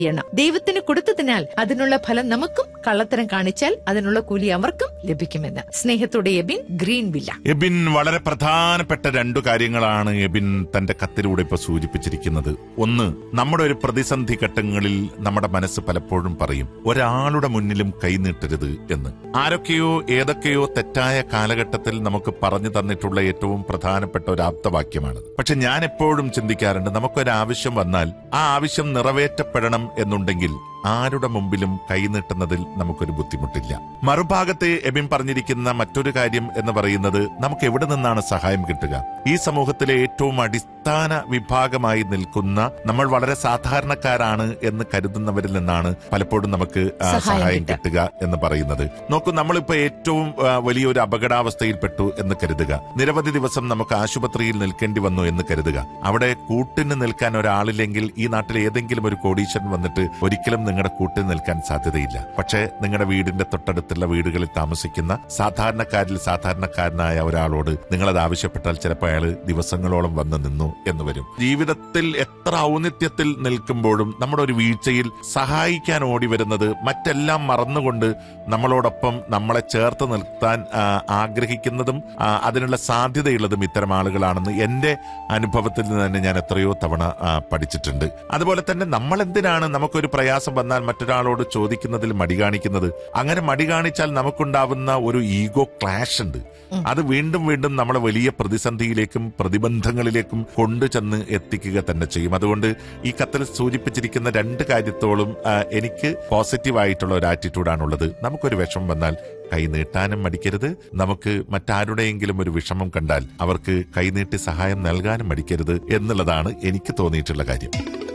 ചെയ്യണം ദൈവത്തിന് കൊടുത്തതിനാൽ അതിനുള്ള ഫലം നമുക്കും കള്ളത്തരം കാണിച്ചാൽ അതിനുള്ള കൂലി അവർക്കും ലഭിക്കുമെന്ന് സ്നേഹത്തോടെ എബിൻ ഗ്രീൻ വില്ല എബിൻ വളരെ പ്രധാനപ്പെട്ട രണ്ടു കാര്യങ്ങളാണ് എബിൻ തന്റെ കത്തിലൂടെ ഇപ്പൊ സൂചിപ്പിച്ചിരിക്കുന്നത് ഒന്ന് നമ്മുടെ ഒരു പ്രതിസന്ധി ഘട്ടങ്ങളിൽ നമ്മുടെ മനസ്സ് പലപ്പോഴും പറയും ഒരാളുടെ മുന്നിലും കൈനീട്ടരുത് എന്ന് ആരൊക്കെയോ ഏതൊക്കെയോ തെറ്റായ കാലഘട്ടത്തിൽ നമുക്ക് പറഞ്ഞു തന്നിട്ടുള്ള ഏറ്റവും പ്രധാനപ്പെട്ട ഒരു ആപ്തവാക്യമാണ് പക്ഷെ ഞാൻ എപ്പോഴും ചിന്തിക്കാറുണ്ട് നമുക്കൊരാവശ്യം വന്നാൽ ആ ആവശ്യം നിറവേറ്റപ്പെടണം എന്നുണ്ടെങ്കിൽ ആരുടെ മുമ്പിലും കൈനീട്ടുന്നതിൽ നമുക്കൊരു ബുദ്ധിമുട്ടില്ല മറുഭാഗത്ത് എബിൻ പറഞ്ഞിരിക്കുന്ന മറ്റൊരു കാര്യം എന്ന് പറയുന്നത് നമുക്ക് എവിടെ നിന്നാണ് സഹായം കിട്ടുക ഈ സമൂഹത്തിലെ ഏറ്റവും അടിസ്ഥാന വിഭാഗമായി നിൽക്കുന്ന നമ്മൾ വളരെ സാധാരണക്കാരാണ് എന്ന് കരുതുന്നവരിൽ നിന്നാണ് പലപ്പോഴും നമുക്ക് ആ, സഹായം സഹായം കിട്ടുക. കിട്ടുക എന്ന് പറയുന്നത് നോക്കൂ നമ്മളിപ്പോ ഏറ്റവും ആ, വലിയൊരു അപകടാവസ്ഥയിൽപ്പെട്ടു എന്ന് കരുതുക നിരവധി ദിവസം നമുക്ക് ആശുപത്രിയിൽ നിൽക്കേണ്ടി വന്നു എന്ന് കരുതുക അവിടെ കൂട്ടിന് നിൽക്കാൻ ഒരാളില്ലെങ്കിൽ ഈ നാട്ടിൽ ഏതെങ്കിലും ഒരു കോടീശ്വരൻ വന്നിട്ട് ഒരിക്കലും നിങ്ങളുടെ കൂട്ടിന് നിൽക്കാൻ സാധ്യതയില്ല പക്ഷേ നിങ്ങളുടെ വീടിന്റെ തൊട്ടടുത്തുള്ള വീടുകളിൽ താമസിക്കുന്ന സാധാരണക്കാരിൽ സാധാരണക്കാരനായ ഒരാളോട് നിങ്ങളത് ആവശ്യപ്പെട്ടാൽ ചിലപ്പോൾ അയാൾ ദിവസങ്ങളോളം വന്ന് നിന്നു എന്ന് വരും ജീവിതത്തിൽ എത്ര ഔന്നിത്യത്തിൽ നിൽക്കുമ്പോഴും നമ്മുടെ ഒരു വീഴ്ചയിൽ സഹായിക്കാൻ ഓടി വരുന്നത് മറ്റെല്ലാം മറന്നുകൊണ്ട് നമ്മളോടൊപ്പം നമ്മളെ ചേർത്ത് നിർത്താൻ ആ, ആഗ്രഹിക്കുന്നതും ആ, അതിനുള്ള സാധ്യതയുള്ളതും ഇത്തരം ആളുകളാണെന്ന് എന്റെ അനുഭവത്തിൽ നിന്ന് തന്നെ ഞാൻ എത്രയോ തവണ ആ, പഠിച്ചിട്ടുണ്ട് അതുപോലെ തന്നെ നമ്മൾ എന്തിനാണ് നമുക്കൊരു പ്രയാസം വന്നാൽ മറ്റൊരാളോട് ചോദിക്കുന്നതിൽ മടി കാണിക്കുന്നത് അങ്ങനെ മടി കാണിച്ചാൽ നമുക്കുണ്ടാവുന്ന ഒരു ഈഗോ ക്ലാഷ് ഉണ്ട് അത് വീണ്ടും വീണ്ടും നമ്മളെ വലിയ പ്രതിസന്ധിയിലേക്കും പ്രതിബന്ധങ്ങളിലേക്കും കൊണ്ടുചെന്ന് എത്തിക്കുക തന്നെ ചെയ്യും അതുകൊണ്ട് ഈ കത്തിൽ സൂചിപ്പിച്ചിരിക്കുന്ന രണ്ട് കാര്യത്തോളം ആ, എനിക്ക് പോസിറ്റീവായിട്ടുള്ള ഒരു ആറ്റിറ്റ്യൂഡാണുള്ളത് നമുക്കൊരു വിഷമം വന്നാൽ കൈ നീട്ടാനും മടിക്കരുത് നമുക്ക് മറ്റാരുടെയെങ്കിലും ഒരു വിഷമം കണ്ടാൽ അവർക്ക് കൈനീട്ടി സഹായം നൽകാനും മടിക്കരുത് എന്നുള്ളതാണ് എനിക്ക് തോന്നിയിട്ടുള്ള കാര്യം